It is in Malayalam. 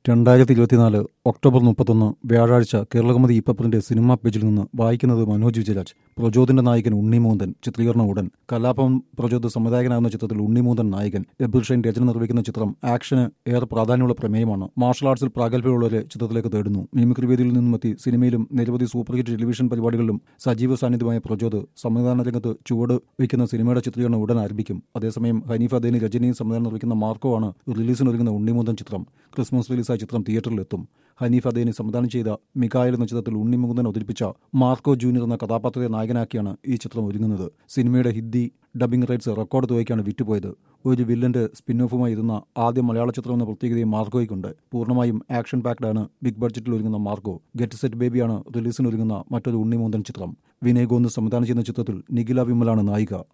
രണ്ടായിരത്തി ഇരുപത്തിനാല് ഒക്ടോബർ മുപ്പത്തൊന്ന് വ്യാഴാഴ്ച കേരളകൗമുദി ഇപ്പപ്രിന്റെ സിനിമാ പേജിൽ നിന്ന് വായിക്കുന്നത് മനോജ് വിജയരാജ് പ്രചോദിന്റെ നായകൻ ഉണ്ണിമൂന്തൻ ചിത്രീകരണം ഉടൻ കലാഭവൻ പ്രചോദ് സംവിധായകനാകുന്ന ചിത്രത്തിൽ ഉണ്ണിമൂന്തൻ നായകൻ എബിൾ ഷൈൻ രചന നിർവഹിക്കുന്ന ചിത്രം ആക്ഷന് ഏറെ പ്രാധാന്യമുള്ള പ്രമേയമാണ് മാർഷൽ ആർട്സിൽ പ്രാഗൽഭ്യമുള്ളവരെ ചിത്രത്തിലേക്ക് തേടുന്നു മിമിക്രി വേദിയിൽ നിന്നുമെത്തി സിനിമയിലും നിരവധി സൂപ്പർ ഹിറ്റ് ടെലിവിഷൻ പരിപാടികളിലും സജീവ സാന്നിധ്യമായ പ്രചോദ് സംവിധാന രംഗത്ത് ചുവട് വയ്ക്കുന്ന സിനിമയുടെ ചിത്രീകരണം ഉടൻ ആരംഭിക്കും അതേസമയം ഹനീഫ് അദേനി രജനിയും സംവിധാനം നിർവഹിക്കുന്ന മാർക്കോ ആണ് റിലീസിനൊരുങ്ങുന്ന ഉണ്ണിമൂന്തൻ ചിത്രം ക്രിസ്മസ് റിലീസായ ചിത്രം തിയേറ്ററിലെത്തും ഹനീഫ് അദേനി സംവിധാനം ചെയ്ത മികായൽ എന്ന ചിത്രത്തിൽ ഉണ്ണിമുകുന്ദൻ അവതരിപ്പിച്ച മാർക്കോ ജൂനിയർ എന്ന കഥാപാത്രത്തെ നായകനാക്കിയാണ് ഈ ചിത്രം ഒരുങ്ങുന്നത് സിനിമയുടെ ഹിന്ദി ഡബിംഗ് റൈറ്റ്സ് റെക്കോർഡ് തുകയ്ക്കാണ് വിറ്റുപോയത് ഒരു വില്ലന്റെ സ്പിൻ ഓഫുമായി ഇരുന്ന ആദ്യ മലയാള ചിത്രം എന്ന പ്രത്യേകതയും മാർക്കോയ്ക്കുണ്ട് പൂർണ്ണമായും ആക്ഷൻ പാക്ഡ് ആണ് ബിഗ് ബഡ്ജറ്റിൽ ഒരുങ്ങുന്ന മാർക്കോ ഗെറ്റ് സെറ്റ് ബേബിയാണ് റിലീസിനൊരുങ്ങുന്ന മറ്റൊരു ഉണ്ണിമൂന്തൻ ചിത്രം വിനയ് ഗോന്ന് സംവിധാനം ചെയ്യുന്ന ചിത്രത്തിൽ നിഖില വിമലാണ് നായിക